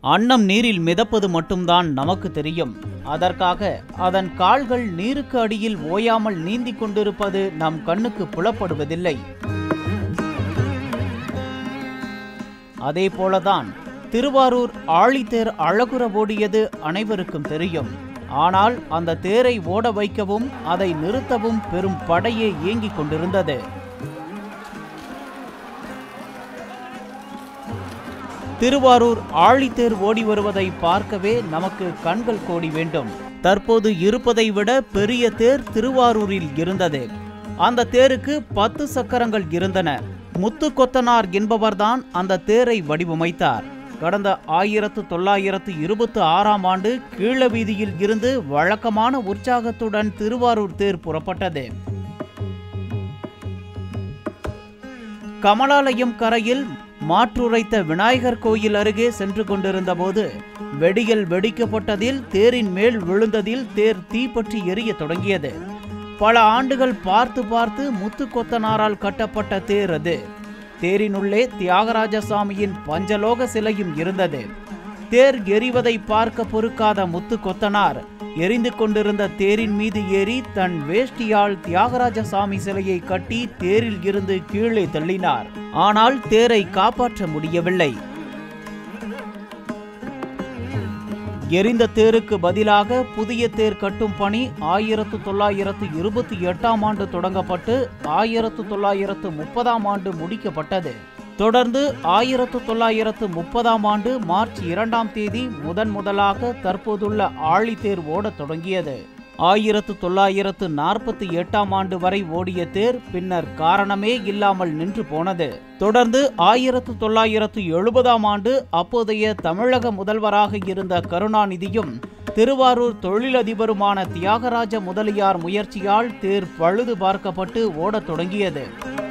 அன்னம் நீரில் மிதப்பது மட்டும்தான் நமக்கு தெரியும் அதற்காக அதன் கால்கள் நீருக்கு அடியில் ஓயாமல் நீந்திக் கொண்டிருப்பது நம் கண்ணுக்கு புலப்படுவதில்லை அதே போலதான் திருவாரூர் ஆழித்தேர் அழகுற ஓடியது அனைவருக்கும் தெரியும் ஆனால் அந்த தேரை ஓட வைக்கவும் அதை நிறுத்தவும் பெரும் படையே இயங்கிக் கொண்டிருந்தது திருவாரூர் ஆழித்தேர் ஓடி வருவதை பார்க்கவே நமக்கு கண்கள் கோடி வேண்டும் தற்போது இருப்பதை விட பெரிய தேர் திருவாரூரில் இருந்தது அந்த தேருக்கு பத்து சக்கரங்கள் இருந்தன முத்து கொத்தனார் என்பவர்தான் அந்த தேரை வடிவமைத்தார் கடந்த ஆயிரத்து தொள்ளாயிரத்து இருபத்தி ஆறாம் ஆண்டு கீழ வீதியில் இருந்து வழக்கமான உற்சாகத்துடன் திருவாரூர் தேர் புறப்பட்டது கமலாலயம் கரையில் மாற்றுரைத்த விநாயகர் கோயில் அருகே சென்று கொண்டிருந்த போது வெடிகள் வெடிக்கப்பட்டதில் தேரின் மேல் விழுந்ததில் தேர் தீப்பற்றி எரிய தொடங்கியது பல ஆண்டுகள் பார்த்து பார்த்து முத்து கொத்தனாரால் கட்டப்பட்ட தேர் அது தேரினுள்ளே தியாகராஜ சாமியின் பஞ்சலோக சிலையும் இருந்தது தேர் எரிவதை பார்க்க பொறுக்காத முத்து கொத்தனார் எரிந்து கொண்டிருந்த தேரின் மீது ஏறி தன் வேஷ்டியால் தியாகராஜ சாமி சிலையை கட்டி தேரில் இருந்து கீழே தள்ளினார் ஆனால் தேரை காப்பாற்ற முடியவில்லை எரிந்த தேருக்கு பதிலாக புதிய தேர் கட்டும் பணி ஆயிரத்து தொள்ளாயிரத்து இருபத்தி எட்டாம் ஆண்டு தொடங்கப்பட்டு ஆயிரத்து தொள்ளாயிரத்து முப்பதாம் ஆண்டு முடிக்கப்பட்டது தொடர்ந்து ஆயிரத்து தொள்ளாயிரத்து முப்பதாம் ஆண்டு மார்ச் இரண்டாம் தேதி முதன் முதலாக தற்போதுள்ள ஆழித்தேர் ஓடத் தொடங்கியது ஆயிரத்து தொள்ளாயிரத்து நாற்பத்தி எட்டாம் ஆண்டு வரை ஓடிய தேர் பின்னர் காரணமே இல்லாமல் நின்று போனது தொடர்ந்து ஆயிரத்து தொள்ளாயிரத்து எழுபதாம் ஆண்டு அப்போதைய தமிழக முதல்வராக இருந்த கருணாநிதியும் திருவாரூர் தொழிலதிபருமான தியாகராஜ முதலியார் முயற்சியால் தேர் பழுது பார்க்கப்பட்டு ஓடத் தொடங்கியது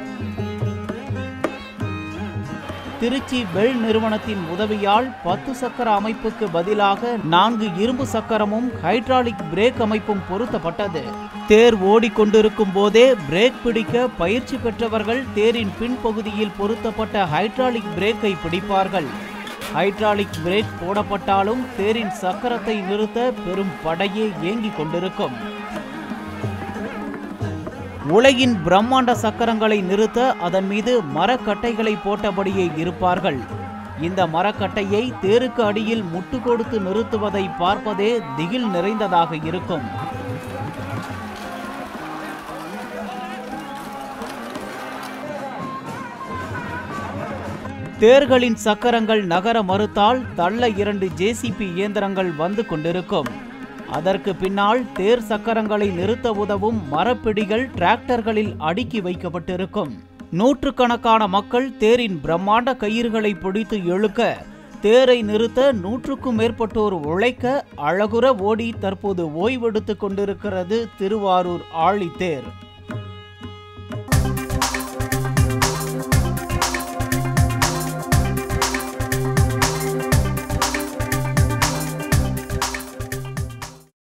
திருச்சி பெல் நிறுவனத்தின் உதவியால் பத்து சக்கர அமைப்புக்கு பதிலாக நான்கு இரும்பு சக்கரமும் ஹைட்ராலிக் பிரேக் அமைப்பும் பொருத்தப்பட்டது தேர் ஓடிக்கொண்டிருக்கும் போதே பிரேக் பிடிக்க பயிற்சி பெற்றவர்கள் தேரின் பின்பகுதியில் பொருத்தப்பட்ட ஹைட்ராலிக் பிரேக்கை பிடிப்பார்கள் ஹைட்ராலிக் பிரேக் போடப்பட்டாலும் தேரின் சக்கரத்தை நிறுத்த பெரும் படையே இயங்கிக் கொண்டிருக்கும் உலகின் பிரம்மாண்ட சக்கரங்களை நிறுத்த அதன் மீது மரக்கட்டைகளை போட்டபடியே இருப்பார்கள் இந்த மரக்கட்டையை தேருக்கு அடியில் முட்டு கொடுத்து நிறுத்துவதை பார்ப்பதே திகில் நிறைந்ததாக இருக்கும் தேர்களின் சக்கரங்கள் நகர மறுத்தால் தள்ள இரண்டு ஜேசிபி இயந்திரங்கள் வந்து கொண்டிருக்கும் அதற்கு பின்னால் தேர் சக்கரங்களை நிறுத்த உதவும் மரப்பிடிகள் டிராக்டர்களில் அடுக்கி வைக்கப்பட்டிருக்கும் நூற்றுக்கணக்கான மக்கள் தேரின் பிரம்மாண்ட கயிறுகளை பிடித்து இழுக்க தேரை நிறுத்த நூற்றுக்கும் மேற்பட்டோர் உழைக்க அழகுற ஓடி தற்போது ஓய்வெடுத்துக் கொண்டிருக்கிறது திருவாரூர் ஆழித்தேர்